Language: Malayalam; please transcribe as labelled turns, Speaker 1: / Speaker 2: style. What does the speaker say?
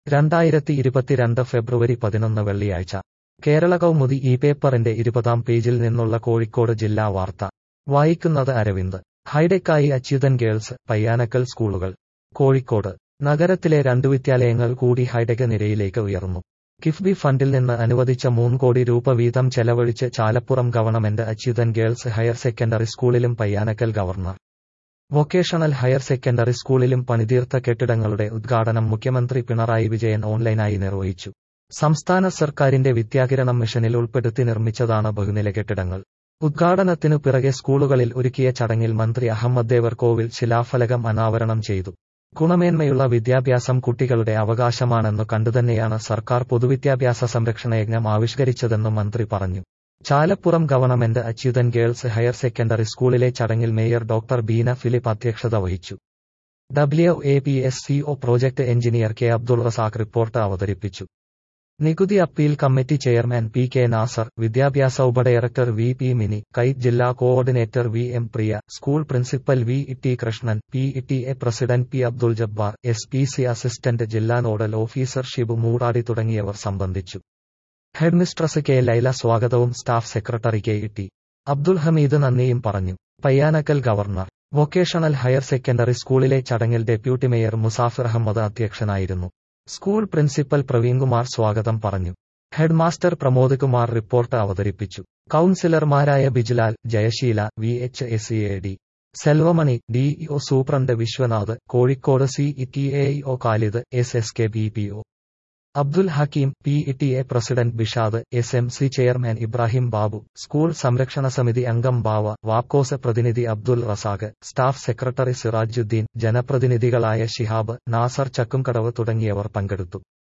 Speaker 1: രണ്ടായിരത്തി ഇരുപത്തിരണ്ട് ഫെബ്രുവരി പതിനൊന്ന് വെള്ളിയാഴ്ച കേരള കൗമുദി ഈ പേപ്പറിന്റെ ഇരുപതാം പേജിൽ നിന്നുള്ള കോഴിക്കോട് ജില്ലാ വാർത്ത വായിക്കുന്നത് അരവിന്ദ് ഹൈടെക്കായി അച്യുതൻ ഗേൾസ് പയ്യാനക്കൽ സ്കൂളുകൾ കോഴിക്കോട് നഗരത്തിലെ രണ്ടു വിദ്യാലയങ്ങൾ കൂടി ഹൈടെക് നിരയിലേക്ക് ഉയർന്നു കിഫ്ബി ഫണ്ടിൽ നിന്ന് അനുവദിച്ച മൂന്ന് കോടി രൂപ വീതം ചെലവഴിച്ച് Chalappuram government Achuthan girls higher secondary സ്കൂളിലും Payyanakkal governor vocational higher secondary സ്കൂളിലും പണിതീർത്ത കെട്ടിടങ്ങളുടെ ഉദ്ഘാടനം മുഖ്യമന്ത്രി പിണറായി വിജയൻ ഓൺലൈനായി നിർവഹിച്ചു സംസ്ഥാന സർക്കാരിന്റെ വിദ്യാകിരണം മിഷനിൽ ഉൾപ്പെടുത്തി നിർമ്മിച്ചതാണ് ബഹുനില കെട്ടിടങ്ങൾ ഉദ്ഘാടനത്തിനു പിറകെ സ്കൂളുകളിൽ ഒരുക്കിയ ചടങ്ങിൽ മന്ത്രി അഹമ്മദ് ദേവർകോവിൽ ശിലാഫലകം അനാവരണം ചെയ്തു ഗുണമേന്മയുള്ള വിദ്യാഭ്യാസം കുട്ടികളുടെ അവകാശമാണെന്നു കണ്ടുതന്നെയാണ് സർക്കാർ പൊതുവിദ്യാഭ്യാസ സംരക്ഷണയജ്ഞം ആവിഷ്കരിച്ചതെന്നും മന്ത്രി പറഞ്ഞു Chalappuram government Achuthan girls higher secondary സ്കൂളിലെ ചടങ്ങിൽ മേയർ ഡോക്ടർ ബീന ഫിലിപ്പ് അധ്യക്ഷത വഹിച്ചു W A P S CO project engineer K Abdul Razak report അവതരിപ്പിച്ചു നികുതി appeal committee chairman P K Nasser വിദ്യാഭ്യാസ ഉപഡയറക്ടർ വി പി മിനി കൈറ്റ് ജില്ലാ coordinator V M Priya school principal V T Krishnan P T A president P Abdul Jabbar S P C assistant ജില്ലാ നോഡൽ ഓഫീസർ ഷിബു മൂടാടി തുടങ്ങിയവർ സംബന്ധിച്ചു ഹെഡ്മിസ്ട്രസ് കെ ലൈല സ്വാഗതവും staff secretary K T Abdul Hameed നന്ദിയും പറഞ്ഞു Payyanakkal governor vocational higher secondary സ്കൂളിലെ ചടങ്ങിൽ ഡെപ്യൂട്ടി മേയർ മുസാഫിർ അഹമ്മദ് അധ്യക്ഷനായിരുന്നു സ്കൂൾ പ്രിൻസിപ്പൽ പ്രവീൺകുമാർ സ്വാഗതം പറഞ്ഞു head master Pramod Kumar report അവതരിപ്പിച്ചു കൌൺസിലർമാരായ Bijilal Jayaseela V H S A D Selvamani DEO superintendent Viswanath Kozhikode C T A O Khalid S S K B P O Abdul Hakeem P T A president Bishad S M C chairman Ibrahim Babu school സംരക്ഷണ സമിതി അംഗം ബാവ വാപ്കോസ് പ്രതിനിധി അബ്ദുൽ റസാഖ് സ്റ്റാഫ് സെക്രട്ടറി സിറാജുദ്ദീൻ ജനപ്രതിനിധികളായ ഷിഹാബ് നാസർ ചക്കുംകടവ് തുടങ്ങിയവർ പങ്കെടുത്തു